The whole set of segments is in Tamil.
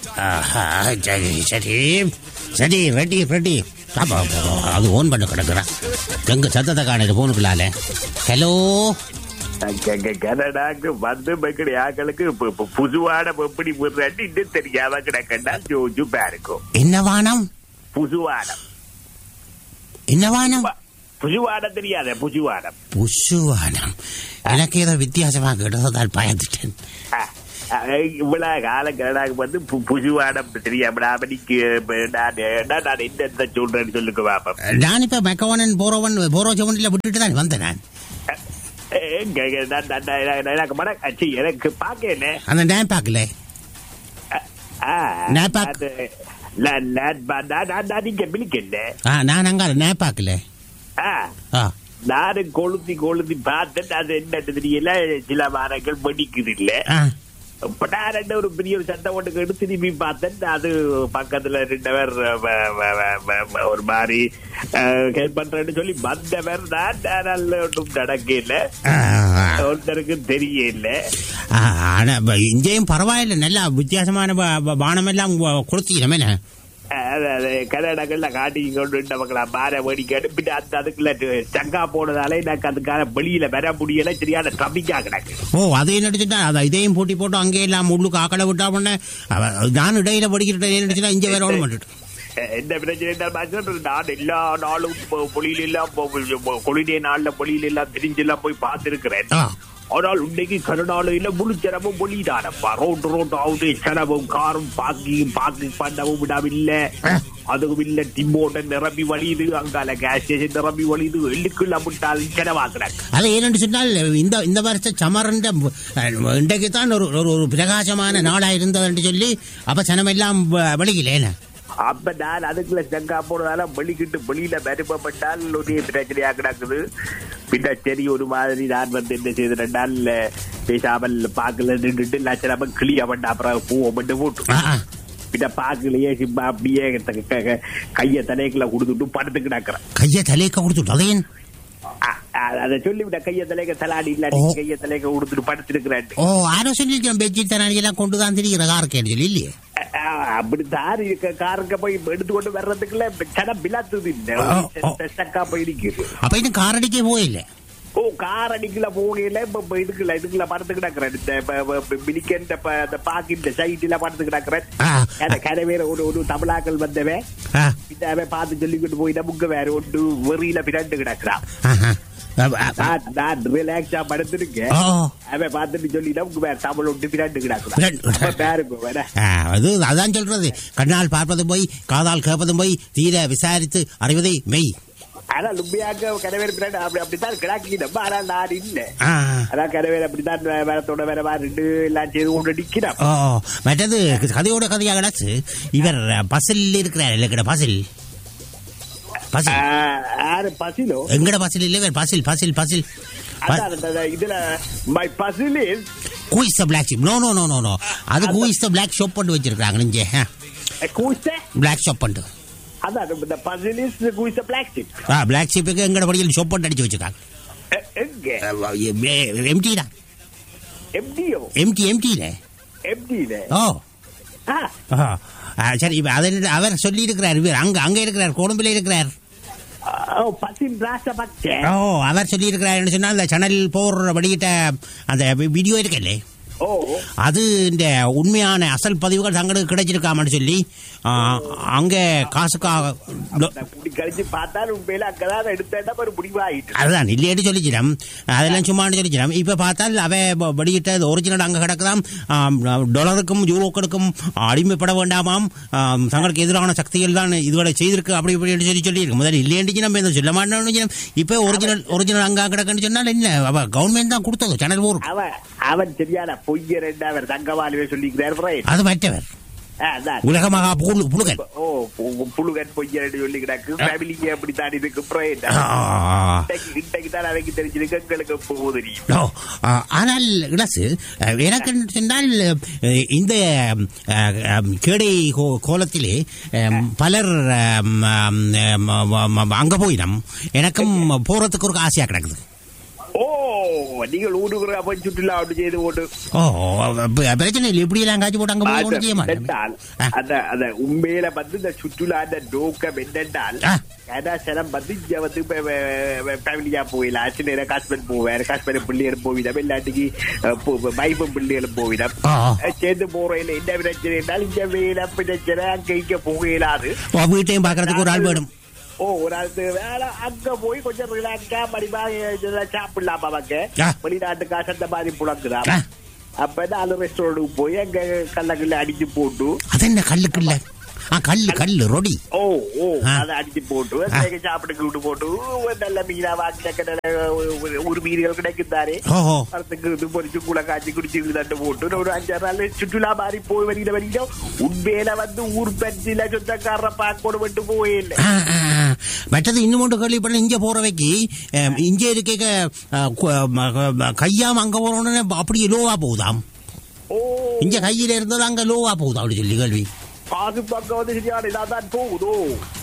ஆஹா, சரி சரி சரி ரெடி ரெடி அப்பா, அப்பா, அது ஓன் பண்ண கிடக்குறான் எங்க சத்தத்தை காணது போனுக்குள்ளால ஹலோ கனடாக்கு வந்து மக்கள் ஆக்களுக்கு இப்ப- இப்ப புதுவான எப்படி விடுறான்னு இன்னும் தெரியாம கிடக்கண்டா ஜோஜு பாருக்கும் என்ன வானம் புதுவானம் என்ன வானம் புதுவானம் தெரியாத புதுவானம் புஷுவானம் எனக்கு ஏதோ வித்தியாசமாக கேட்டதால் பயந்துட்டேன் இவ்வளவு காலம் கனடாக்கு வந்து பு- புதுவானம் தெரியாம நாம நிக்க நான் நான் நான் என்ன சொல்றேன்னு சொல்லுங்க பாப்பா நான் இப்ப மெக்கவனன் போறவன் போரோ செவனில் விட்டுட்டு தான் வந்தேன் நான் எனக்கு மன அச்சி, எனக்கு பாக்கல அந்த டேம் பார்க்கல நேபாக். நீங்க பிடிக்கல ஆ நான் அங்க நேம் பார்க்கல ஆ நானு கொளுத்தி கொளுத்தி பார்த்தேன் அது என்ன தெரியல சில வாரங்கள் வெடிக்குது இல்ல ஆ இப்ப நான் ரெண்டு ஒரு பெரிய ஒரு சண்டை ஒட்டுக்கு எடுத்து திரும்பி பார்த்தேன் அது பக்கத்துல ரெண்டு பேர் வ- வ- வ- வ- வ- ஒரு மாதிரி ஹெல்ப் பண்றேன்னு சொல்லி வந்தவர் நான் நல்ல ஒன்றும் நடக்கல ஆ, ஆ. ஒருத்தருக்கு தெரியல ஆ, ஆனா ப- இங்கேயும் பரவாயில்ல நல்லா வித்தியாசமான ப- ப- பானமெல்லாம் கொடுத்தீங்க என்ன அது அது கன்னடங்கள்ல காட்டி கொண்டு நமக்கு பார வேடிக்கை அனுப்பிட்டு அந்த அதுக்குள்ள சங்கா போனதால எனக்கு அதுக்கான வெளியில வர முடியல சரியான ட்ரபிக்கா கிடக்கு ஓ அதை நடிச்சுட்டா அதை இதையும் போட்டி போட்டு அங்கே எல்லாம் உள்ளுக்கு ஆக்களை விட்டா பண்ண நான் இடையில படிக்கிற நடிச்சுட்டா இங்க வேற ஒன்று பண்ணிட்டு என்ன பிரச்சனை நான் எல்லா நாளும் பொழியில எல்லாம் கொழிலே நாள்ல பொழியில எல்லாம் தெரிஞ்சு எல்லாம் போய் பார்த்திருக்கிறேன் ஆ ஆனால் இன்னைக்கு கருணாலையில முழு சிரமம் பொழிதானப்பா ரோட்டு ரோட்டு அவுட்டு சிரமம் காரும் பாக்கியும் பாக்கு பண்ணவும் விடாவில்லை அதுவும் இல்ல டிம்போட்ட நிரம்பி வழியுது அங்கால கேஸ் ஸ்டேஷன் நிரம்பி வழியுது எள்ளுக்குள்ள முட்டால் சிரமாக்குறாங்க அது ஏனென்று சொன்னால் இந்த இந்த வருஷ சமரண்ட இன்றைக்கு தான் ஒரு ஒரு ஒரு பிரகாசமான நாளா இருந்ததுன்னு சொல்லி அப்ப சனமெல்லாம் வெளியிலேன அப்ப நான் அதுக்குள்ள சங்கா போனதால வெளிக்கிட்டு வெளியில மறுப்பப்பட்டால் ஒரு பிரச்சனையா கிடக்குது பின்ன சரி ஒரு மாதிரி நான் வந்து என்ன செய்தேன் பேசாமல் பாக்கல நின்றுட்டு லட்சணமா கிளிய பண்ண அப்புறம் பூவை மட்டும் போட்டு ஆ, ஆ. பின்ன பாக்கலையே சிம்பா அப்படியே க- க- க- கைய தலைக்குள்ள கொடுத்துட்டு படுத்து கிடக்குறேன் கையை தலைக்க கொடுத்துட்டு அதையும் அதை சொல்லி விட கைய தலைக்க தலாடி இல்ல ஓ. கைய தலைக்க கொடுத்துட்டு படுத்திருக்கிறேன் ஓ ஆரோ சொல்லியிருக்கேன் பெட்ஷீட் தனாடி எல்லாம் கொண்டு தான் திரிகிற கார்க்கேன்னு சொல்லி இல்லையே அப்படி தாரி காருக்க போய் எடுத்துக்கொண்டு வர்றதுக்குள்ள சடம் பிலாத்துது ஓ, ஓ. சக்கா போய் நிக்குது அப்ப இன்னும் காரடிக்கே போயில்லை ஓ கார் அடிக்கல போகையில இப்ப இப்ப இதுக்குள்ள இதுக்குள்ள படுத்து கிடக்குறேன் இந்த இப்ப- இப்ப- இப்ப மினிக்கன் இப்ப இந்த பாக்கிட்ட சைட்டுல படுத்து கிடக்குறேன் ஆ, அந்த கரவேல ஒரு ஒரு தமிழாக்கள் வந்தவன் ஆ, இந்த அவன் பார்த்து சொல்லிக்கிட்டு போய் நமக்கு வேற ஒன்று வெறியில பிறண்டு கிடக்குறான் ஆஹா. அ, அ, அ, நான் நான் ரிலாக்ஸா படுத்திருக்கேன் ஓ அவன் பார்த்துட்டு சொல்லி நமக்கு வேற தமிழ் ஒன்று பிறண்டு கிடக்குறான் பிறண்டு. அப்ப பாருங்க வேற ஆ, அது அதான் சொல்றது கண்ணால் பார்ப்பதும் போய் காதால் கேட்பதும் போய் தீர விசாரித்து அறிவதை மெய் ஆனா லும்பியாக்க கரவேல பிறண்டு அப்படி அப்படித்தான் கிடக்கிடும் ஆனா நான் இல்ல ஆ, அதான் கரவேல அப்படித்தான் வே- வேறத்தோட வேற மாதிரி ரெண்டு எல்லாம் செய்து கொண்டு நிக்கிறான் ஓ மற்றது கதையோட கதையாக கிடச்சு இவர் பசில் இருக்கிறார் இல்லைக்கட பசில் பசில் யாரு பசிலோ எங்கட பசில் இல்லை இவர் பசில் பசில் பசில் அதான் அந்த- அந்த இதுல my puzzle is who's the black ship no no no no no அது கூயிஸ் த பிளாக் ஷாப் பண்ணி வச்சிருக்காங்க இங்கே கூச பிளாக் ஷாப் பண்ணு அதான் இந்த பசில் இஸ் கூச பிளாஸ்டிக் ஆ பிளாக் ஷிப்புக்கு எங்கட படியில் ஷாப் பண்ணி அடிச்சு வச்சிருக்காங்க எங்க எம்டி தான் எப்படியோ எம்டி எம்டியில எப்படியில ஓ ஆ, ஆ, சரி இப்ப அதை அவர் சொல்லி இருக்கிறார் இவர் அங்க அங்க இருக்கிறார் கொழும்புல இருக்கிறார் பசில் ராச பச்சை ஓ அவர் சொல்லி இருக்கிறார் சொன்னா அந்த சேனல் போர் வெளியிட்ட அந்த வீடியோ இருக்கல்லே ஓ அது இந்த உண்மையான அசல் பதிவுகள் தங்களுக்கு கிடைச்சிருக்காமன்னு சொல்லி ஆ, அங்க காசுக்காக குடி கழிச்சு பார்த்தால் உண்மையில அங்கதான் எடுத்தேன்னா ஒரு முடிவாயிட்டு அதுதான் இல்லையேன்னு சொல்லிச்சிடம் அதெல்லாம் சும்மான்னு சொல்லிச்சிடம் இப்ப பார்த்தால் அவ வ- வெளியிட்ட ஒரிஜினல் அங்க கிடக்குதாம் ஆம், டாலருக்கும் யூரோக்களுக்கும் அடிமைப்பட வேண்டாமாம் ஆம், தங்களுக்கு எதிரான சக்திகள் தான் இதுகளை செய்திருக்கு அப்படி இப்படி சொல்லி சொல்லியிருக்கு முதல்ல இல்லையேன்னு நம்ம இதை சொல்ல மாட்டோம்னு இப்ப ஒரிஜினல் ஒரிஜினல் அங்க கிடக்குன்னு சொன்னால் என்ன அவ கவர்மெண்ட் தான் கொடுத்தது சேனல் ஊர் அவன் அவன் சரியான பொய்யர் என்று அவர் தங்கவாலிவே சொல்லிக்கிறார் right? அது மற்றவர் ஆ, அதான். உலகமாக புழு புழுகன் ஓ பு- புழுகன் பொய்யர் என்று சொல்லி கிடக்கு ஃபேமிலிக்கு அப்படித்தான் இருக்கு right? ஆ, இன்றைக்கு இன்றைக்கு தான் அவைக்கு தெரிஞ்சிருக்கு எங்களுக்கு போகுது தெரியும் ஓ, ஆ, ஆனால் இளசு அஹ், எனக்கு என்ன சொன்னால் அஹ், இந்த அஹ், அஹ், கேடை கோ- கோலத்திலே அஹ், பலர் அஹ், ம- ம- ம- அங்க போயினம் எனக்கும் போறதுக்கு ஒரு ஆசையா கிடக்குது ஓ நீங்கள் ஊடுகிற அப்ப சுற்றுலா அப்படி செய்து போட்டு ஓ ப- பிரச்சனை இல்லை இப்படி எல்லாம் காய்ச்சி போட்டு அங்க போய் ஒன்றும் செய்ய மாட்டேன் என்னென்றால், ஆ. அந்த அந்த உண்மையில வந்து இந்த சுற்றுலா அந்த நோக்கம் என்னென்றால் ஆ. கதாசனம் வந்து இங்க வந்து ஃபேமிலியா போயில ஆசிரியர் காஷ்மீர் போவேன் காஷ்மீர் பிள்ளைகள் போவிடம் இல்லாட்டிக்கு வைபம் பிள்ளைகளும் போவிடம் ஆ. சேர்ந்து போறையில என்ன பிரச்சனை என்றால் இங்க வேலை பிரச்சனை அங்க இங்க போக இயலாது ஓ, வீட்டையும் பாக்குறதுக்கு ஒரு ஆள் வேணும் ஓ ஒரு ஆள் வேலை அங்க போய் கொஞ்சம் ரிலாக்ஸா மடிமா இதெல்லாம் சாப்பிடலாம் அவங்க ஆ. வெளிநாட்டு காசு அந்த மாதிரி புழங்குதான் ஆ. அப்ப நாலு ரெஸ்டாரண்ட் போய் அங்க கல்லக்கல்ல அடிச்சு போட்டு அது என்ன கல்லுக்கு இல்ல ஆ கல்லு கல்லு ரொடி ஓ ஓ ஆ. அதை அடிச்சு போட்டு தேங்க சாப்பிட்டு விட்டு போட்டு ஒரு நல்ல மீனா வாக்கி ஒரு மீன்கள் கிடைக்குதாரே ஓஹோ மரத்துக்கு இது பொறிச்சு கூட காய்ச்சி குடிச்சு தட்டு போட்டு ஒரு அஞ்சாறு நாள் சுற்றுலா மாதிரி போய் வரியில வரியில உண்மையில வந்து ஊர் பற்றில சொந்தக்காரரை பார்க்கணும் விட்டு போயில்லை ஆ, ஆ, ஆ. மற்றது இன்னும் ஒன்று கேள்விப்பட்ட இங்க போறவைக்கு அஹ், இங்க இருக்க அஹ், கு- ம- ம- கையாம அங்க போற உடனே அப்படியே லோவா போகுதாம் ஓ இங்க கையில இருந்தது அங்க லோவா போகுதா அப்படி சொல்லி கேள்வி காசு பக்கம் வந்து சரியான இதான் போகுதோ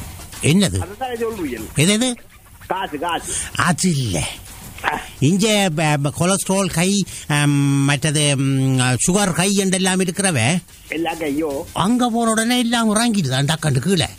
என்னது அதுதான் சொல்லுவீங்க எது எது காசு காசு அது இல்ல இங்க ப- ப- கொலஸ்ட்ரால் கை அம், மற்றது ம், சுகர் கை என்றெல்லாம் இருக்கிறவ எல்லாம் கையோ அங்க போன உடனே எல்லாம் உறங்கிடுதான் டக்கண்டு கீழே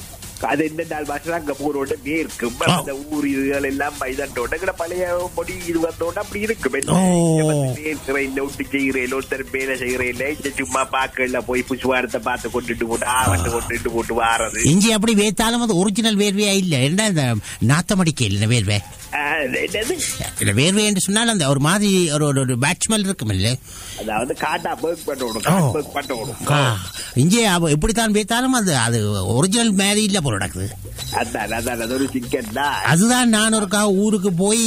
அது என்ன நாள் மாசம் அங்க போறோட மேற்கும் ஆ. அந்த ஊர் இதுகள் எல்லாம் மைதாண்டோட இங்கட பழைய பொடி இது வந்தோட அப்படி இருக்கும் ஓ. இருக்கிற இல்ல விட்டு செய்கிறேன் ஒருத்தர் வேலை செய்கிறேன் இல்ல இந்த சும்மா பாக்கல போய் புஷ்வாரத்தை பார்த்து கொண்டுட்டு போட்டு ஆவட்டு கொண்டுட்டு போட்டு வாரது இஞ்சி அப்படி வேத்தாலும் அது ஒரிஜினல் வேர்வையா இல்ல என்ன இந்த நாத்தமடிக்க இல்லை வேர்வை ஆ, என்னது இல்ல வேர்வை என்று சொன்னால் அந்த ஒரு மாதிரி ஒரு ஒரு- ஒரு பேட்ஸ்மெல் இருக்கும் இல்ல அதாவது காட்டா பேக் பண்ணணும் ஓ. பேக் பண்ணணும் இங்கே அவ எப்படித்தான் வைத்தாலும் அது அது ஒரிஜினல் மாதிரி இல்ல போல நடக்குது அதான் அதான் அது ஒரு சிக்கன் தான் அதுதான் நான் ஒருக்கா ஊருக்கு போய்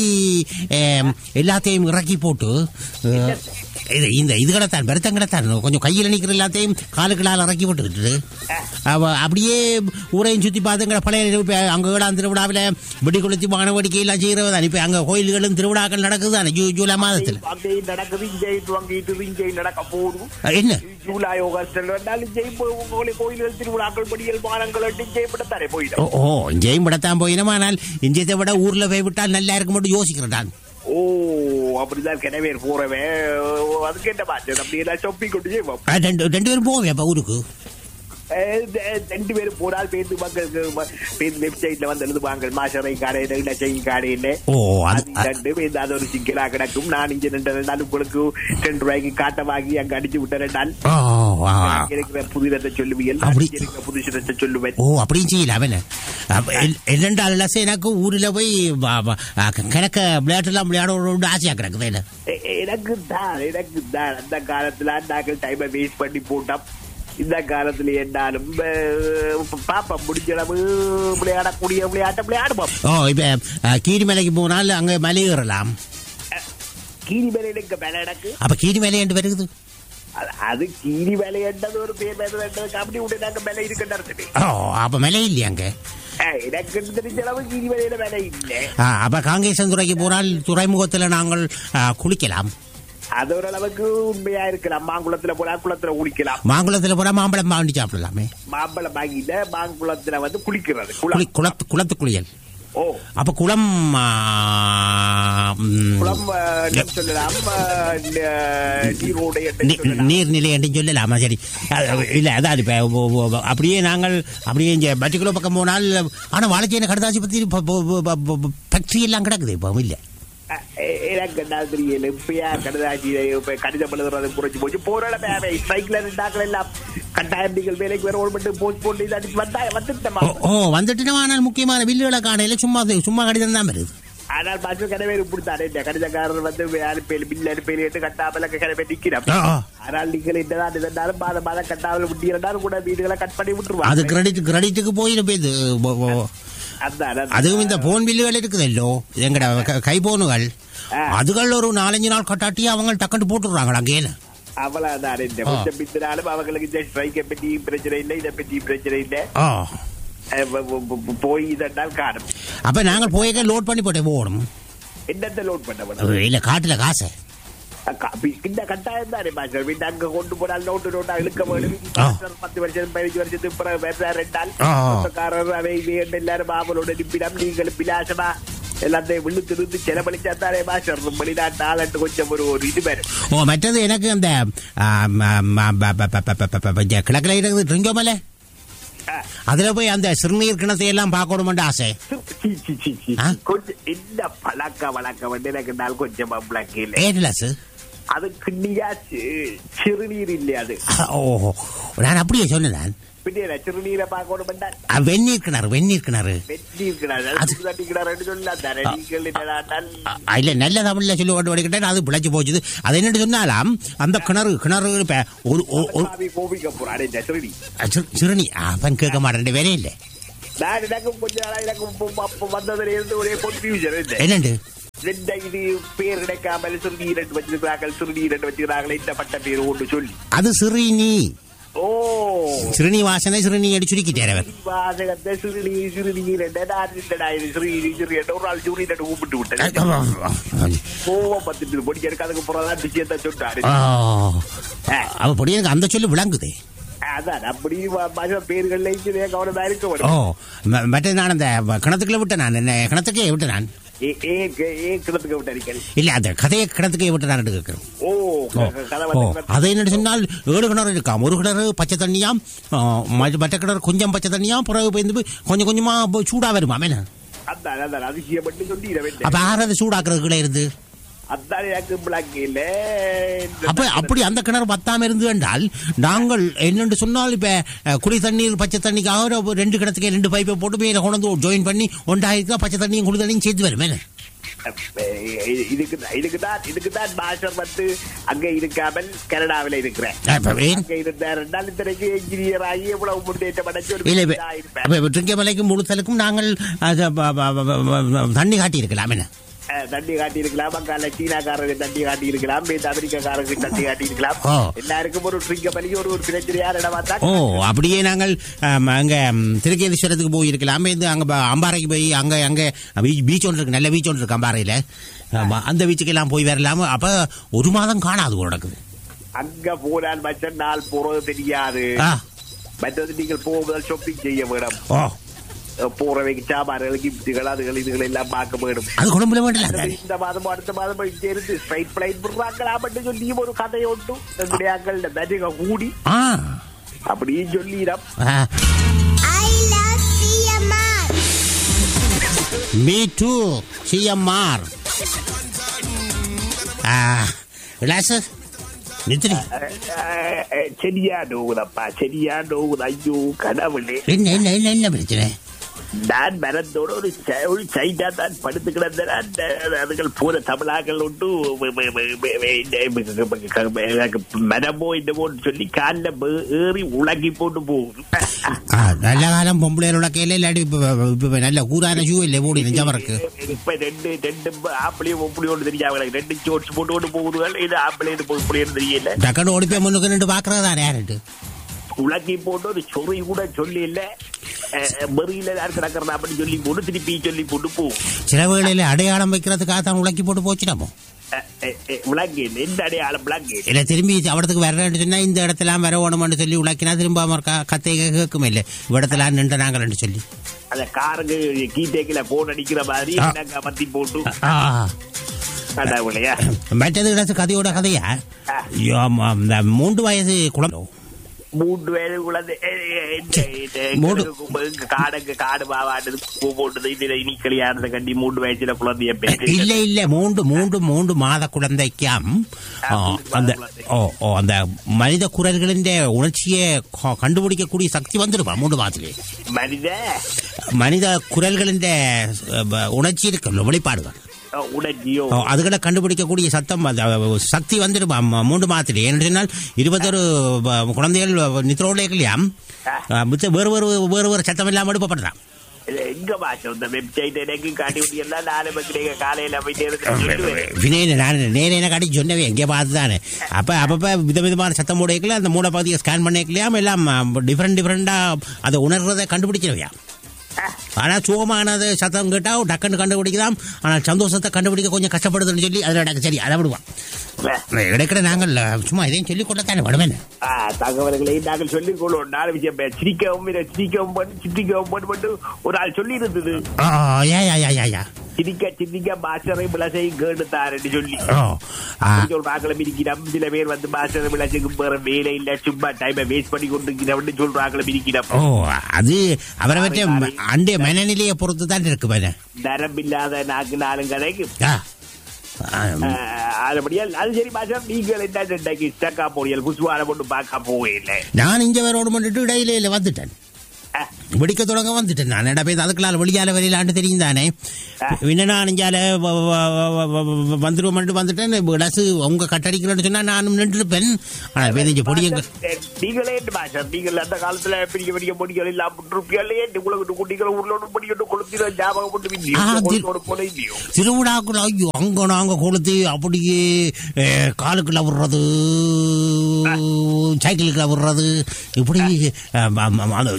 ஏம், எல்லாத்தையும் இறக்கி போட்டு அஹ், இது இந்த இதுகளைத்தான் பெருத்தங்களைத்தான் கொஞ்சம் கையில் நிற்கிற எல்லாத்தையும் காலுக்களால் இறக்கி போட்டுக்கிட்டு அவ அப்படியே ஊரையும் சுத்தி பார்த்துங்கிற பழைய இப்ப அங்க வேளாண் திருவிழாவில் வெடி கொளுத்தி வான வேடிக்கை எல்லாம் செய்யறது தான் இப்ப அங்க கோயில்களும் திருவிழாக்கள் நடக்குது தானே ஜூ ஜூலை மாதத்தில் அங்கே நடக்குது இங்கே வாங்கிட்டு இங்கே நடக்க போடும் அஹ், என்ன ஜூலை ஆகஸ்ட் வந்தாலும் இங்கே உங்களை கோயில்கள் திருவிழாக்கள் படிகள் பானங்கள் இங்கே விடத்தானே ஓ போயிடும் ஓ இங்கேயும் விடத்தான் போயினோம் ஆனால் இந்தியத்தை விட ஊர்ல போய் விட்டால் நல்லா இருக்கும் மட்டும் யோசிக்கிறேன் நான் ஓ அப்படிதான் கிணவேர் போறவன் அதுக்கு என்ன பாச்சு அப்படி எல்லாம் சொப்பி கொண்டு செய்வோம் அஹ், ரெண்டு ரெண்டு பேரும் போவேன் அப்ப ஊருக்கு அஹ் ரெ- ரெண்டு பேரும் போனால் பேருந்து மக்களுக்கு பேருந்து வெப்சைட்ல வந்து எழுதுவாங்க மாசரை கடையில இலச்சை கடையில ஓ அது அது ரெண்டு பேருந்து அது ஒரு சிக்கலா கிடக்கும் நான் இங்க ரெண்டு ரெண்டு நாள் உங்களுக்கு ரெண்டு ரூபாய்க்கு காட்ட வாங்கி அங்க அடிச்சு விட்ட ரெண்டு நாள் ஓ ஆ. இங்க இருக்கிற புதினத்தை சொல்லுவீங்க அப்படி- இங்க இருக்கிற புதுசினத்தை சொல்லுவேன் ஓ அப்படின்னு செய்யல அவன இரண்டாள் லட்சம் எனக்கு ஊர்ல போய் வ- வ- அ, கணக்க விளையாட்டுலாம் விளையாட ஆசையா கிடக்குது என்ன எ- எனக்கு தான் எனக்கு தான் அந்த காலத்துல நாங்கள் டைமை வேஸ்ட் பண்ணி போட்டோம் இந்த காலத்துல என்னாலும் பாப்பா முடிஞ்ச அளவு விளையாடக்கூடிய விளையாட்டை விளையாடுவோம் ஓ இப்ப அ, கீரிமலைக்கு போனால் அங்க மலை ஏறலாம் கீரி வேலைக்கு மேல எனக்கு அப்ப கீரிமலை என்று வருகுது அது- அது கீரி வேலையன்றது ஒரு பேர் வேலை கபடி விட்டு நாங்க மேல இருக்கின்றது ஓ அப்ப மலை இல்லையா அங்க எனக்கு தெரிஞ்ச அளவு கீரி வேலையில வேலை இல்லை ஆ, அப்ப காங்கேசன் துறைக்கு போனால் துறைமுகத்துல நாங்கள் அ, குளிக்கலாம் அது ஓரளவுக்கு உண்மையா இருக்கலாம் மாங்குளத்துல போனா குளத்துல குளிக்கலாம் மாங்குளத்துல போனா மாம்பழம் வாங்கி சாப்பிடலாமே மாம்பழம் வாங்கிட்டு மாங்குளத்துல வந்து குளிக்கிறது குளி குளம் குளத்து குளத்து குளியல் ஓ அப்ப குளம் ஆ, ம், குளம் அஹ், என்ன சொல்லலாம் அஹ், ந- நீரோடை என்று நீ- சொல்லலாம். நீர்நிலை என்று சொல்லலாமா சரி அது- இல்ல அதான் இப்ப ஒ- ஒ- ஒ- அப்படியே நாங்கள் அப்படியே இங்க பட்டிக்குளோ பக்கம் போனால் ஆனா வாழைச்சேன கடதாசி பத்தி ஃபேக்டரி எல்லாம் கிடக்குது இப்போ இல்ல அஹ், எ- எனக்கு என்ன தெரியல இப்பயா கடிதாசி இப்ப கடிதம் எழுதுறது குறைஞ்சு போச்சு போராட சைக்கிள் இருந்தாக்கள் எல்லாம் கட்டாயம் நீங்கள் வேலைக்கு வர ஒரு மட்டும் போஸ்ட் போட்டு இது அடிச்சு வந்தா வந்துட்டமா ஓ, ஓ வந்துட்டுனா ஆனால் முக்கியமான பில்லுகளை காணையில சும்மா சும்மா கடிதம் தான் வருது ஆனால் பாட்டு கடவே இப்படித்தானே இந்த கடிதக்காரர் வந்து அனுப்பி பில் அனுப்பி கட்டாமல் கடவை நிக்கிறோம் ஆ, ஆ. ஆனால் நீங்கள் என்னதான் இருந்தாலும் மாதம் மாதம் கட்டாமல் விட்டீங்கன்னா கூட வீடுகளை கட் பண்ணி அது விட்டுருவாங்க கிரெடிட் கிரெடிட்டுக்கு போயிடும் போய் இது ஓ, ஓ. அதான், அதான். அதுவும் இந்த போன் பில்லுகள் இருக்குதல்லோ எங்கட க- கை போனுகள் ஆ. அதுகள் ஒரு நாலஞ்சு நாள் கட்டாட்டி அவங்க டக்குன்னு போட்டுடுறாங்க அங்கேன்னு அவ்வளவுதான் இந்த ஆ. கொஞ்சம் பித்தினாலும் அவங்களுக்கு இந்த ஸ்ட்ரைக்கை பற்றி பிரச்சனை இல்லை இதை பற்றி பிரச்சனை இல்லை ஆ அஹ் ப- ப- ப- போய் இதென்றால் காணும் அப்ப நாங்கள் போய் லோட் பண்ணி போட்டே போகணும் என்னத்தை லோட் பண்ண வேணும் இல்ல காட்டுல காசை இந்த கட்டாயம் தானே மாஸ்டர் வீட்டு அங்க கொண்டு போனால் நோட்டு நோட்டா இழுக்க வேணும் ஆ. பத்து வருஷம் பதினஞ்சு வருஷத்துக்கு பிறகு வேற ரெண்டால் ஆ. சொந்தக்காரர் அவை இவை என்று எல்லாரும் மாமலோட நிப்பிடம் நீங்களும் விலாசமா எல்லாத்தையும் விழுத்து இருந்து செலவழிச்சா தானே மாஸ்டர் வெளிநாட்டு ஆளட்டு கொஞ்சம் ஒரு ஒரு இது வரும் ஓ மற்றது எனக்கு அந்த ஆம், ஆம், ஆம், ப- ப- ப- ப- ப- ப- ப- இங்க கிழக்குல இருக்குது ட்ரிங்கோமலை ஆ. அதுல போய் அந்த சிறுநீர் கிணத்தை எல்லாம் பார்க்கணுமென்று ஆசை சீ, சீ, சீ, சீ. ஆ? கொஞ்சம் என்ன பழக்க வழக்கம் வந்து எனக்கு நாள் கொஞ்சம் அம்பளக்கு இல்லை ஏட்லஸ் அது கிண்ணியா சி- சிறுநீர் இல்லை அது ஓஹோ நான் அப்படியே சொன்னேன் நான் பின்ன சிறுநீரை பார்க்கணும் அ, வெந்நீர் கிணறு வெந்நீர் கிணறு வெட்டி இருக்கிறார் அது- தண்ணி கிடாருன்னு சொல்லலாம் தானே நீங்கள் என்னடா நல்ல அ, இல்ல நல்ல தமிழ்ல சொல்லி கொண்டு வடிக்கிட்டேன் அது பிழைச்சு போச்சுது அது என்னன்னு சொன்னாலாம் அந்த கிணறு கிணறு இப்ப ஒரு ஒரு- ஒரு சாமி கோபிக்க போறாரு இந்த சிறுநீ அ, சிறு- சிறுநி அவன் கேட்க மாட்டேன் வேற இல்ல நான் எனக்கு கொஞ்ச நாளா எனக்கு அப்ப- அப்ப வந்ததுல இருந்து ஒரே கன்ஃபியூஷன் இருந்தேன் என்னண்டு ரெண்ட இது பேர் கிடைக்காமல் சிறுநீர் ரெண்டு வச்சிருக்கிறார்கள் சிறுநீர் ரெண்டு வச்சிருக்கிறார்கள் இந்த பட்ட பேர் ஒன்று சொல்லி அது சிறுநீ ஓ சிறுநீ வாசனை சிறுநீ அடி சுருக்கிட்டேன் அவர் வாசகத்தை சிறுநீர் சிறுநீர் ரெண்டு நான் இல்லடா இது சிறுநீர் சிறுநீர் ஒரு நாள் சிறுநீர் ரெண்டு கூப்பிட்டு விட்டேன் கோவம் பத்துட்டு பொடி எனக்கு அதுக்கு புறதான் விஷயத்த சொன்னாரு ஆ. ஆ. அவ பொடி எனக்கு அந்த சொல்லு விளங்குதே அதான் அப்படி பாஷா பேர்கள்ல இதே கவனமா இருக்க ஓ வேணும் ம- மற்ற நான் அந்த கிணத்துக்குள்ள விட்டேன் நான் என்ன கிணத்துக்கே விட்டேன் நான் ஏ- ஏ ஏ கிடத்துக்கு விட்டாரிக்கல் இல்ல அந்த கதையை கிணத்துக்கே விட்டு நான் கேட்கிறேன் ஓ ஓ, க- கதை ஓ, வந்து அதை என்ன சொன்னால் ஏழு கிணறு இருக்காம் ஒரு கிணறு பச்சை தண்ணியாம் ஆ, மற்ற மற்ற கிணறு கொஞ்சம் பச்சை தண்ணியாம் பிறகு போய் போய் கொஞ்சம் கொஞ்சமா போய் சூடா வருமா என்ன அதான் அதான் அதிசயம் பண்ணி சொல்லிட அப்ப வேண்டாம் ஆறது சூடாக்குறதுக்குள்ள இருந்து அதான் எனக்கு பிளாக் இல்ல அப்ப அப்படி அந்த கிணறு பத்தாம இருந்து என்றால் நாங்கள் என்னென்று சொன்னால் இப்ப அஹ், குடி தண்ணீர் பச்சை தண்ணிக்காக ஒரு ரெண்டு கிணத்துக்கு ரெண்டு பைப்பை போட்டு மேல கொண்டு வந்து ஜாயின் பண்ணி ஒன்றாயிருக்கா பச்சை தண்ணியும் குடி தண்ணியும் சேர்த்து வரும் என்ன இதுக்கு இதுக்கு தான் இதுக்கு தான் மாஸ்டர் வந்து அங்க இருக்காமல் கனடாவில் இருக்கிறேன் அப்ப ஏன்? அங்க இருந்தார் ரெண்டால் இத்தனைக்கு இன்ஜினியர் ஆகி இவ்வளவு முன்னேற்றம் அடைச்சு ஒரு இல்ல இப்ப- இதா இருப்பேன். அப்ப ட்ரிங்கமலைக்கும் முழுத்தலுக்கும் நாங்கள் அது, ப- ப- ப- ப- தண்ணி காட்டி இருக்கலாம் என்ன அஹ், தண்ணி காட்டி இருக்கலாம் அங்கால சீனாக்காரருக்கு தண்ணி காட்டி இருக்கலாம் இந்த அமெரிக்காக்காரருக்கு தண்ணி காட்டி இருக்கலாம் ஓ. எல்லாருக்கும் ஒரு ட்ரிங்க பலி ஒரு ஒரு பிரச்சனையா இடமா தான் ஓ அப்படியே நாங்கள் ஆம், அங்க ம், திருக்கேதீஸ்வரத்துக்கு போயிருக்கலாம் இந்த அங்க ப- அம்பாறைக்கு போய் அங்க அங்க பீச் பீச் ஒன்று இருக்கு நல்ல பீச் ஒன்று இருக்கு அம்பாறையில ஆமா, அந்த பீச்சுக்கு எல்லாம் போய் வரலாம் அப்ப ஒரு மாதம் காணாது போல நடக்குது அங்க போனால் மச்ச நாள் போறது தெரியாது ஆ மற்றது நீங்கள் போகும்போது ஷாப்பிங் செய்ய வேணும் ஓ அஹ், போறவைக்கு சாமான்கள் கிப்டுகள் அதுகள் இதுகள் எல்லாம் பார்க்க வேணும் அது கொழும்புல வேண்டல இந்த மாதம் அடுத்த மாதம் இங்க இருந்து ஸ்ட்ரைட் பிளைட் விடுறாங்களாம் சொல்லி ஒரு கதையை ஒட்டு எங்களுடைய நதிக கூடி ஆ அப்படின்னு சொல்லிடம் ஆ. I love CMR. Me too CMR விலாஸ் நித்ரி சரியா நோகுதப்பா சரியா நோகுது ஐயோ கடவுளே என்ன என்ன என்ன என்ன பிரச்சனை நான் மரத்தோட ஒரு ச- ஒரு சைட்டா தான் படுத்து கிடந்தேன் அந்த அதுகள் பூர தமிழாக்கள் உண்டு வ- வ- வ- வ- வ- இந்த எனக்கு மரமோ என்னமோ சொல்லி காலில் ஏறி உலகி போட்டு போகுது ஆ, நல்ல காலம் பொம்பளையோட கையில இல்லாட்டி இப்ப- இப்ப நல்ல கூறான ஷூ இல்லை மூடி நெஞ்சமருக்கு இப்ப ரெண்டு ரெண்டு ஆம்பளையும் ஒப்பளையோடு தெரியாம ரெண்டு சோட்ஸ் போட்டு கொண்டு போகுதுகள் இது ஆம்பளை இது பொம்பளையோடு தெரியல டக்குனு ஓடி போய் முன்னுக்கு நின்று பாக்குறதா யாருட்டு உலகி போட்டு ஒரு சொறி கூட சொல்லி இல்ல மெறியில யார் கிடக்கிறதா அப்படின்னு சொல்லி போட்டு திருப்பி சொல்லி போட்டு போகும் சில வேளையில அடையாளம் வைக்கிறதுக்காக தான் உலக்கி போட்டு போச்சு நம்ம விளங்கு எந்த அடையாளம் விளங்கு இல்ல திரும்பி அவடத்துக்கு வரேன்னு சொன்னா இந்த இடத்துல வர ஓணும்னு சொல்லி உலக்கினா திரும்ப அவர் க- கத்தை கேட்கும் இல்ல இடத்துல நின்று நாங்கள்னு சொல்லி அந்த காருக்கு கீட்டேக்கில போன் அடிக்கிற மாதிரி ஆ. எனக்கு அமர்த்தி போட்டு ஆ. கடவுளையா மற்றது கிடச்சு கதையோட கதையா ஆ. ஐயோ, ஆமா, இந்த மூன்று வயது குழந்தை மூன்று பேரு குழந்தை மூணு. காடுக்கு காடு பாவாட்டது பூ போட்டது இதுல இனிக்கலியானது கண்டி மூன்று வயசுல குழந்தைய பேரு இல்ல இல்ல மூன்று மூன்று மூன்று மாத குழந்தைக்காம் ஆ, அந்த ஓ ஓ அந்த மனித குரல்களின் உணர்ச்சியை க- கண்டுபிடிக்கக்கூடிய சக்தி வந்துருப்பா மூன்று மாதத்திலே மனித மனித குரல்களின் அஹ், உணர்ச்சி இருக்கு வெளிப்பாடுகள் அஹ், உணர்ச்சியோ ஓ, அதுகளை கண்டுபிடிக்கக்கூடிய சத்தம் அந்த, அஹ், சக்தி வந்துடும் ம- மூன்று மாதத்திலே என்று சொன்னால் இருபத்தொரு அஹ், குழந்தைகள் நித்திரோட இல்லையா அஹ், மிச்ச வேறு வேறு வேறு வேறு சத்தம் இல்லாமல் எடுப்பப்படுறான் இது எங்க பாஷம் இந்த வெப்சைட் எனக்கு காட்டி விட்டீங்கன்னா நாலு மக்களுக்கு காலையில போயிட்டு இருந்து சொல்லுவேன் வினயன் நான் நேரே எனக்கு அடி சொன்னவே எங்கே பார்த்து தானே அப்போ அப்பப்போ விதவிதமான சத்தம் போடைக்கல அந்த மூட பகுதியை ஸ்கேன் பண்ணிக்கலையாம் எல்லாம் டிஃப்ரெண்ட் டிஃப்ரெண்டாக அதை உணர்றதை கண்டுபிடிக்கிறவையா ஆனால் சுகமானது சத்தம் கேட்டால் டக்குன்னு கண்டுபிடிக்கலாம் ஆனால் சந்தோஷத்தை கண்டுபிடிக்க கொஞ்சம் கஷ்டப்படுதுன்னு சொல்லி அதில் எனக்கு சரி அதை விடுவான் இடைக்கிட நாங்கள் சும்மா இதையும் சொல்லிக் கொள்ளத்தானே விடுவேன் ஆ, தகவல்களை நாங்கள் சொல்லிக் கொள்வோம் நாலு விஷயம் பே- சிரிக்கவும் இல்லை, சிரிக்கவும் பண்ணி சிரிக்கவும் பண்ணி மட்டும் ஒரு ஆள் சொல்லி இருந்தது ஆ யா யா யா யா யா சிரிக்க சிரிக்க மாஸ்டரை விளசையும் கேட்டுத்தாருன்னு சொல்லி ஓ ஆ, அப்படி சொல்றாங்களே மிரிக்கிறோம் சில பேர் வந்து மாஸ்டர் விளச்சுக்கு வேற வேலை இல்ல சும்மா டைமை வேஸ்ட் பண்ணி கொண்டு சொல்றாங்களே மிரிக்கிறோம் ஓ அது அவரை பற்றி அண்டைய மனநிலையை பொறுத்து தான் இருக்கு பாரு நரம்பில்லாத நாக்கு நாளும் கிடைக்கும் ஆ. ஆ, அதுபடியால் அது சரி மாஸ்டர் நீங்கள் என்ன இன்றைக்கு ஸ்டக்கா போடியல் புசுவான கொண்டு பார்க்க போவே இல்லை நான் இங்க வேற ஓடு பண்ணிட்டு இடையில இல்ல வந்துட்டேன் வெடிக்க தொடங்க வந்துட்டேன் நான் என்ன போய் அதுக்குள்ள வெளியால வெளியிலாண்டு தெரியும் தானே என்ன நான் இஞ்சால வந்துருவோம் வந்துட்டேன் டசு உங்க கட்டடிக்கிறேன்னு சொன்னா நானும் நின்றுருப்பேன் ஆனா வேதிஞ்ச பொடியங்க நீங்களே மாஸ்டர் நீங்கள் அந்த காலத்துல பெரிய பெரிய பொடிகள் எல்லாம் விட்டுருப்பியாலே உங்களுக்கு குட்டிகளை உருளோடு படிக்கட்டு கொளுத்திட ஞாபகம் போட்டு ஆ, தி- விந்தியோட போல இல்லையோ திருவிழாக்குள்ள ஐயோ அங்க நாங்க கொளுத்து அப்படியே அஹ், காலுக்குள்ள விடுறது சைக்கிளுக்குள்ள விடுறது இப்படி அஹ், ம- ம- அது,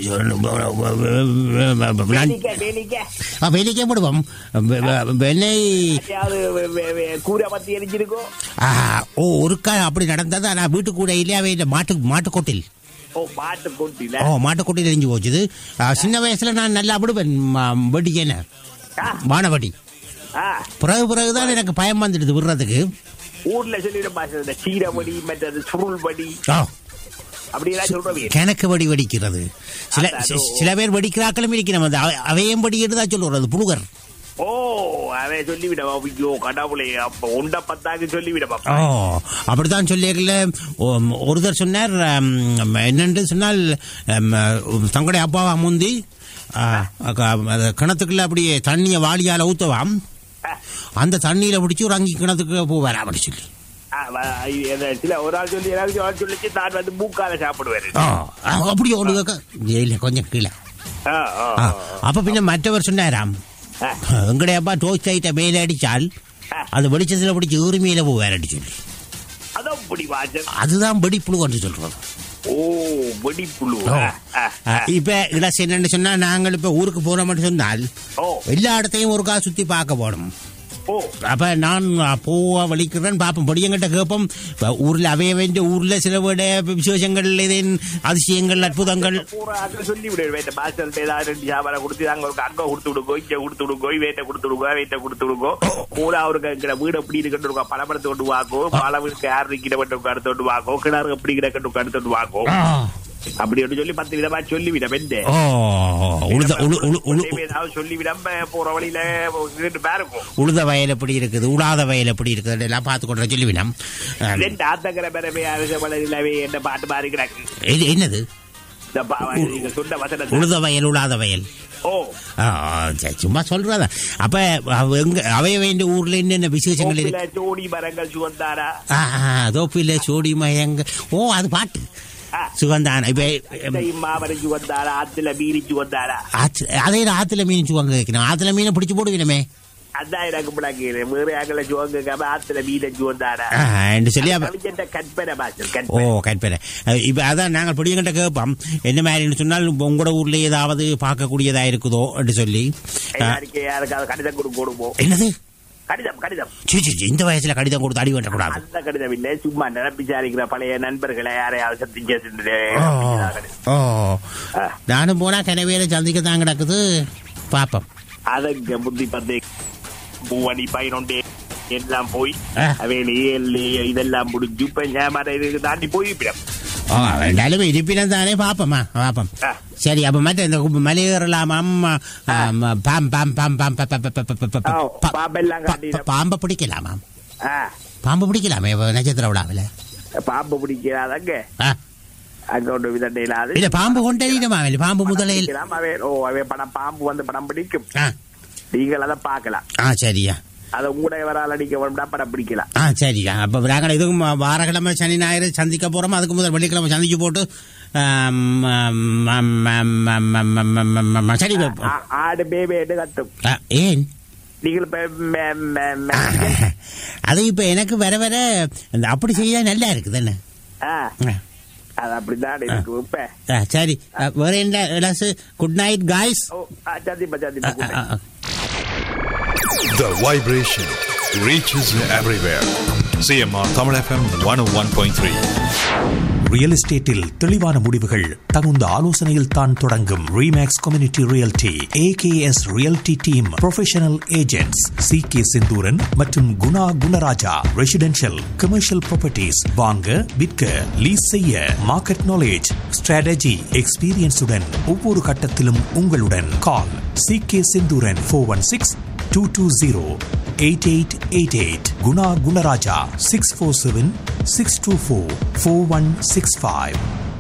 நான் வேலிக்க வேலிக்க ஆ, வெளிக்கே விடுவோம் வெ- வெ- வெண்ணெய் யாரையாவது வே- வே- வே- கூரை பத்தி எரிஞ்சிருக்கோ ஆ, ஓ ஒருக்கா அப்படி நடந்தது ஆனா வீட்டு கூட இல்லையா அவை மாட்டு மாட்டுக்கொட்டில் ஓ பாட்டு கொட்டில ஓ மாட்டுக்கொட்டில் எரிஞ்சு போச்சுது ஆ, சின்ன வயசுல நான் நல்லா விடுவேன் வெடி என்ன வானவடி ஆ பிறகு பிறகுதான் எனக்கு பயம் வந்துடுது விடுறதுக்கு ஊர்ல சொல்லிட மாஸ்டர் இந்த சீரவடி மற்றது சுருள் வடி ஓ அப்படி எல்லாம் சொல்றவே கிணக்கு வடி வெடிக்கிறது சில சி- சில பேர் வெடிக்கிறாக்களும் இருக்கிறோம் அது அவ- அவையும் வெடிக்கிறது தான் சொல்லுறது புழுகர் ஓ அவன் சொல்லிவிடவா ஐயோ கடவுளே அப்ப உண்ட பத்தாக்கு சொல்லிவிடவா ஓ அப்படித்தான் சொல்லியிருக்கல ஒருத்தர் சொன்னார் um, என்னென்று சொன்னால் um, தங்களுடைய அப்பாவா முந்தி ஆ, அக்க- அது கிணத்துக்குள்ள அப்படியே தண்ணியை வாளியால ஊத்தவாம் அந்த தண்ணியில பிடிச்சி ஒரு அங்கி கிணத்துக்கு போவார் அப்படி சொல்லி சில ஒரு ஆள் சொல்லி ஏதாவது ஆள் சொல்லிச்சு தான் வந்து மூக்கால சாப்பிடுவாரு ஓ ஆ, அப்படியே ஒரு இல்லை கொஞ்சம் கீழே ஆ, ஆ, ஆ, ஆ. அப்ப பின்ன மற்றவர் சொன்னாராம் ஆ, எங்களுடைய அப்பா டோர்ச் லைட்டை மேலே அடிச்சால் அது வெளிச்சத்தில் பிடிச்சி உரிமையில போவார் அடி சொல்லி அதான் இப்படி வாசன் அதுதான் வெடிப்புழு சொல்றோம் ஓ வெடிப்புழு ஓ. ஆ, ஆ, ஆ, இப்ப இளசு என்னன்னு சொன்னா நாங்கள் இப்ப ஊருக்கு போறோம்னு சொன்னால் ஓ எல்லா இடத்தையும் ஒருக்கா சுத்தி பார்க்க போனோம் ஓ அப்ப நான் போவ வலிக்கிறேன் பாப்போம் பொடியங்கிட்ட கேட்போம் இப்ப ஊர்ல அவைய வேண்டிய ஊர்ல சில விட விசேஷங்கள் ஏதேன் அதிசயங்கள் அற்புதங்கள் பூரா அங்க சொல்லி விடுவேன் வேட்ட மாஸ்டர் ஏதாவது ரெண்டு சாப்பாடு கொடுத்து அங்க ஒரு அங்க கொடுத்து விடுங்கோ இங்க கொடுத்து விடுங்கோ வேட்டை கொடுத்து விடுங்கோ வேட்டை கொடுத்து விடுங்கோ பூரா அவருக்கு இருக்கிற வீடு எப்படி இருக்குன்னு பழமரத்தை கொண்டு வாங்கோ பழம் இருக்கு யார் இருக்கிற மட்டும் அடுத்து கொண்டு வாங்கோ கிணறு எப்படி கிடக்கட்டும் அடுத்து கொண்டு வாங்கோ ஆ, அப்படி ஒன்று சொல்லி பத்து விதமா சொல்லிவிட வெந்த ஓ உழுத உழு உழு உழு ஏதாவது சொல்லிவிடம் போற வழியில கேட்டு பாருக்கும் உழுத வயல் எப்படி இருக்குது உழாத வயல் எப்படி இருக்குது எல்லாம் பார்த்து கொண்டு சொல்லிவினம் ஆ, ரெண்டு ஆத்தங்கர பெறவே அரச வளரிலவே என்ன பாட்டு மாறி கிடக்கு இது என்னது இந்த பா- நீங்க சொன்ன வசனம் உழுத வயல் உழாத வயல் ஓ ஆ, சரி, சும்மா சொல்றதா அப்ப அவ எங்க அவைய வேண்டிய ஊர்ல என்னென்ன விசேஷங்கள் இருக்கு தோப்புல சோடி மரங்கள் சுவந்தாரா ஆ, ஆ, தோப்பில சோடி மயங்க ஓ அது பாட்டு சுகந்தான் இப்ப எம், மாமரம் சுவந்தாரா ஆத்துல மீறி சுவந்தாரா ஆத்து- அதே ஆத்துல மீன் சுவாங்க வைக்கணும் ஆத்துல மீனை பிடிச்சு போடுவினமே அதான் எனக்கு பிள்ளைங்க வேற ஆகல சுவங்க ஆத்துல மீன சுவந்தாரா ஆ, என்று சொல்லி அப்ப கவிஞட்ட கற்பனை பாசல் ஓ கற்பனை கற்பனை இப்ப அதான் நாங்கள் பிடிங்கிட்ட கேட்போம் என்ன மாதிரின்னு சொன்னால் உங்களோட ஊர்ல ஏதாவது பார்க்கக்கூடியதா இருக்குதோ என்று சொல்லி ஆ, யாருக்கு யாருக்காவது கடிதம் கொடுக்க கொடுப்போம் என்னது கடிதம் கடிதம் சீ, சீ, சீ, இந்த வயசுல கடிதம் கொடுத்து அடி வேண்டக்கூடாது அந்த கடிதம் இல்ல சும்மா நிரப்பி விசாரிக்கிற பழைய நண்பர்களை யாரையாவது சத்திங்க ஓ, ஓ நானும் போனா கனவேல சந்திக்க தான் கிடக்குது பாப்போம் அதங்க புத்தி பந்து பூவணி பதினொன்று எல்லாம் போய் ஆ. அவையில ஏழு இதெல்லாம் முடிஞ்சு இப்ப ஞாபகம் இதுக்கு தாண்டி போய்விடும் ஓ ரெண்டாலும் இருப்பினம் தானே பாப்போமா பாப்போம் ஆ. சரி அப்ப மற்ற இந்த மலையேறலாமாம் ஆம், பாம் பாம் பாம் பாம் ப- ப- ப- ப- ப- ப- ஆ, ப- பாம்பெல்லாம் ப- காட்டிடும். பாம்பை பிடிக்கலாமாம் ஆ, பாம்பு பிடிக்கலாமே இப்ப நட்சத்திர விழாவில் பாம்பு பிடிக்கிறாதங்க ஆ அங்க ஒன்று விதண்டையிலாது இல்ல பாம்பு கொண்டடிடுமா இல்லை பாம்பு முதலையில் அவன் ஓ அவன் படம் பாம்பு வந்து படம் பிடிக்கும் ஆ நீங்கள் அதை பார்க்கலாம் ஆ சரியா அதை உங்களுடைய வரால் அடிக்க வேண்டாம் படம் பிடிக்கலாம் ஆ சரியா அப்போ நாங்கள் இதுவும் வாரக்கிழமை சனி ஞாயிறு சந்திக்க போகிறோம் அதுக்கு முதல் வெள்ளிக்கிழமை சந்திச்சு போட்டு ஆம், ஆம், ஆம், ஆம், ஆம், ஆம், ஆம், ஆம், ஆம், ஆம், சரி ஆ- ஆடு பேபேன்னு கத்தும் ஆ, ஏன் நீங்கள் இப்ப மே- மே- மே- அது இப்போ எனக்கு வர வர இந்த அப்படி செய்ய நல்லா இருக்குது என்ன ஆ, ஆ, அது அப்படிதான் இருக்கு இப்ப ஆ, சரி ஆ, வேற என்ன இலசு குட் நைட் காய்ஸ் ஓ ஆ, சந்திப்பா சந்திப்பா The vibration reaches everywhere. CMR Tamil FM 101.3. Real எஸ்டேட்டில் தெளிவான முடிவுகள் தகுந்த ஆலோசனையில் தான் தொடங்கும் Remax community realty AKS realty team professional agents C K Senthuran மற்றும் Guna Gunaraja residential commercial properties வாங்க விற்க லீஸ் செய்ய மார்க்கெட் நாலேஜ் ஸ்ட்ராட்டஜி எக்ஸ்பீரியன்ஸுடன் ஒவ்வொரு கட்டத்திலும் உங்களுடன் call C K Senthuran four one six two two zero eight eight eight eight Guna Gunaraja six four seven six two four four one six five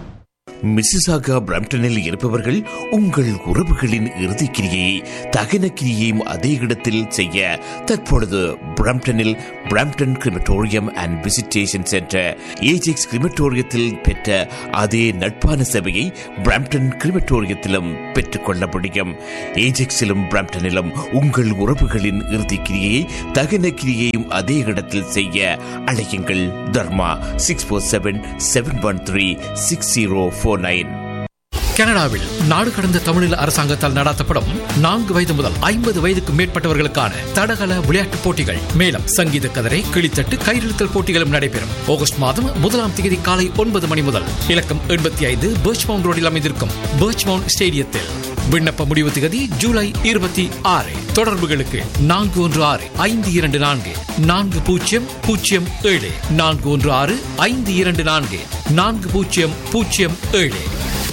Mississauga பிரம்டனில் இருப்பவர்கள் உங்கள் உறவுகளின் இறுதிக் கிரியை தகன கிரியையும் அதே இடத்தில் செய்ய தற்பொழுது பிரம்டனில் Brampton crematorium and visitation centre Ajax கிரிமட்டோரியத்தில் பெற்ற அதே நட்பான சேவையை பிரம்டன் கிரிமட்டோரியத்திலும் பெற்றுக்கொள்ள முடியும் ஏஜெக்ஸிலும் பிரம்டனிலும் உங்கள் உறவுகளின் இறுதிக் கிரியை தகன கிரியையும் அதே இடத்தில் செய்ய அழையுங்கள் Dharma six four seven seven one three six zero four nine கனடாவில் நாடு கடந்த தமிழில் அரசாங்கத்தால் நடாத்தப்படும் நான்கு வயது முதல் ஐம்பது வயதுக்கு மேற்பட்டவர்களுக்கான தடகள விளையாட்டுப் போட்டிகள் மேலும் சங்கீத கதரை கிளித்தட்டு கயிறிழுத்தல் போட்டிகளும் நடைபெறும் ஆகஸ்ட் மாதம் முதலாம் தேதி காலை ஒன்பது மணி முதல் இலக்கம் எண்பத்தி ஐந்து பர்ச்மவுண்ட் ரோடில் அமைந்திருக்கும் பர்ச்மவுண்ட் ஸ்டேடியத்தில் விண்ணப்ப முடிவு திகதி ஜூலை இருபத்தி ஆறு தொடர்புகளுக்கு நான்கு ஒன்று ஆறு ஐந்து இரண்டு நான்கு நான்கு பூஜ்ஜியம் பூஜ்ஜியம் ஏழு நான்கு ஒன்று ஆறு ஐந்து இரண்டு நான்கு நான்கு பூஜ்ஜியம் பூஜ்ஜியம் ஏழு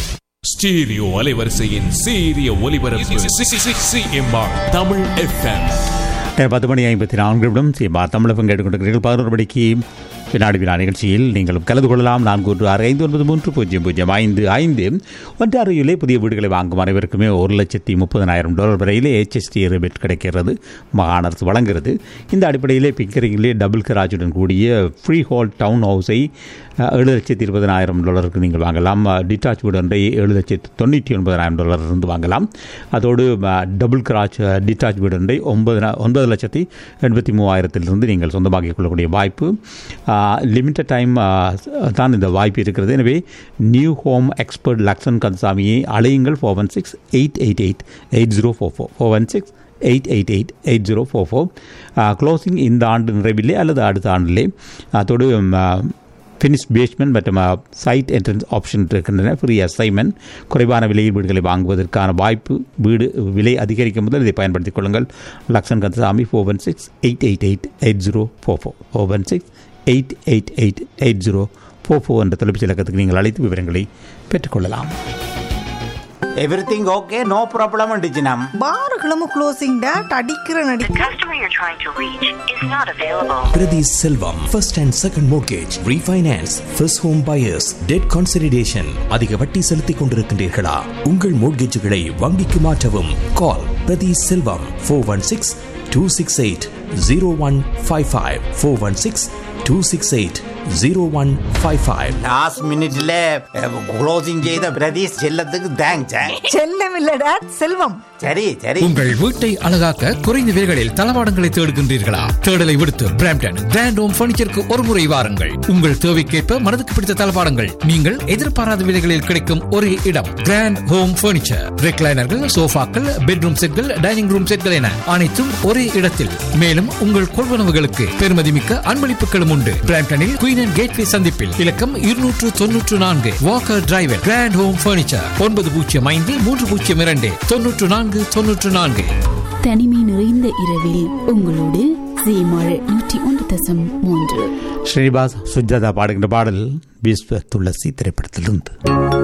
ஸ்டீரியோ அலைவரிசையின் சீரிய ஒலிபரப்பு சிஎம்ஆர் தமிழ் எஃப்எம் பத்து மணி ஐம்பத்தி நான்கு நிமிடம் சிஎம்ஆ தமிழகம் கேட்டுக்கொண்டிருக்கிறீர்கள் பதினோரு மணிக்கு வினாடி வினா நிகழ்ச்சியில் நீங்களும் கலந்து கொள்ளலாம் நான்கு ஒன்று ஆறு ஐந்து ஒன்பது மூன்று பூஜ்ஜியம் பூஜ்ஜியம் ஐந்து ஐந்து ஒன்றாறியிலே புதிய வீடுகளை வாங்கும் அனைவருக்குமே ஒரு லட்சத்தி முப்பதனாயிரம் டாலர் வரையிலே ஹெச்எஸ்டி ரிபேட் கிடைக்கிறது மாகாண அரசு வழங்குகிறது இந்த அடிப்படையிலே பிக்கரிங்கிலே டபுள் கராஜுடன் கூடிய ஃப்ரீ ஹால் டவுன் ஹவுஸை அஹ், ஏழு லட்சத்தி இருபதனாயிரம் டாலருக்கு நீங்கள் வாங்கலாம் டிட்டாச் வீடு ஒன்றை ஏழு லட்சத்தி தொண்ணூற்றி ஒன்பதாயிரம் டாலர் இருந்து வாங்கலாம் அதோடு டபுள் கராஜ் டிட்டாச் வீடு ஒன்றை ஒன்பது ஒன்பது லட்சத்தி எண்பத்தி மூவாயிரத்திலிருந்து நீங்கள் சொந்தமாக்கிக் கொள்ளக்கூடிய வாய்ப்பு லிமிட்டட் டைம் தான் இந்த வாய்ப்பு இருக்கிறது எனவே நியூ ஹோம் எக்ஸ்பர்ட் லக்ஷன் கந்தசாமியை அழையுங்கள் four one six eight eight eight eight zero four four four one six eight eight eight eight zero four four closing இந்த ஆண்டு நிறைவிலே அல்லது அடுத்த ஆண்டிலே அதோடு ஃபினிஷ் பேஸ்மெண்ட் மற்றும் சைட் என்ட்ரன்ஸ் ஆப்ஷன் இருக்கின்றன ஃப்ரீ அசைன்மெண்ட் குறைவான விலையில் வீடுகளை வாங்குவதற்கான வாய்ப்பு வீடு விலை அதிகரிக்கும் முதல் இதை பயன்படுத்திக் கொள்ளுங்கள் Lakshan Kandasamy four one six eight eight eight eight zero four four four one six eight eight eight eight zero four four என்ற தொலைபேசி இலக்கத்துக்கு நீங்கள் அழைத்து விவரங்களை பெற்றுக்கொள்ளலாம் எவ்ரிதிங் ஓகே நோ ப்ராப்ளம் டிஜினம் பாருகளும் க்ளோசிங் டேட் அடிக்கிற நடி The customer you're trying to reach is not available. Prathi Selvam first and second mortgage refinance first home buyers debt consolidation அதிக வட்டி செலுத்திக் கொண்டிருக்கின்றீர்களா உங்கள் மோர்கேஜுகளை வங்கிக்கு மாற்றவும் call Prathi Selvam four one six two six eight zero one five five four one six two six eight zero one five five last மினிட்ல க்ளோசிங் செய்த பிரதீஷ் செல்லத்துக்கு தேங்க்ஸ் செல்லம் இல்ல டேட் செல்வம் சரி சரி உங்கள் வீட்டை அழகாக்க குறைந்த விலைகளில் தளவாடங்களை தேடுகின்றீர்களா தேடலை விடுத்து பிராம்டன் கிராண்ட் ஹோம் பர்னிச்சருக்கு ஒரு முறை வாருங்கள் உங்கள் தேவைக்கேற்ப மனதுக்கு பிடித்த தளவாடங்கள் நீங்கள் எதிர்பாராத விலைகளில் கிடைக்கும் ஒரே இடம் கிராண்ட் ஹோம் பர்னிச்சர் ரெக்லைனர்கள் சோஃபாக்கள் பெட்ரூம் செட்கள் டைனிங் ரூம் செட்கள் என அனைத்தும் ஒரே இடத்தில் மேலும் உங்கள் கொள்வனவுகளுக்கு பெருமதிமிக்க அன்பளிப்புகளும் உண்டு பிராம்டனில் குயின் அண்ட் கேட்வே சந்திப்பில் இலக்கம் இருநூற்று தொன்னூற்று நான்கு Walker drive grand home furniture ஒன்பது பூஜ்ஜியம் ஐந்து மூன்று பூஜ்ஜியம் இரண்டு தொன்னூற்று நான்கு தொன்னூற்று நான்கு தனிமை நிறைந்த இரவில் உங்களோடு சீமாழ் நூற்றி ஒன்று தசம் மூன்று ஸ்ரீனிவாஸ் சுஜாதா பாடுகின்ற பாடல் விஸ்வ துளசி திரைப்படத்திலிருந்து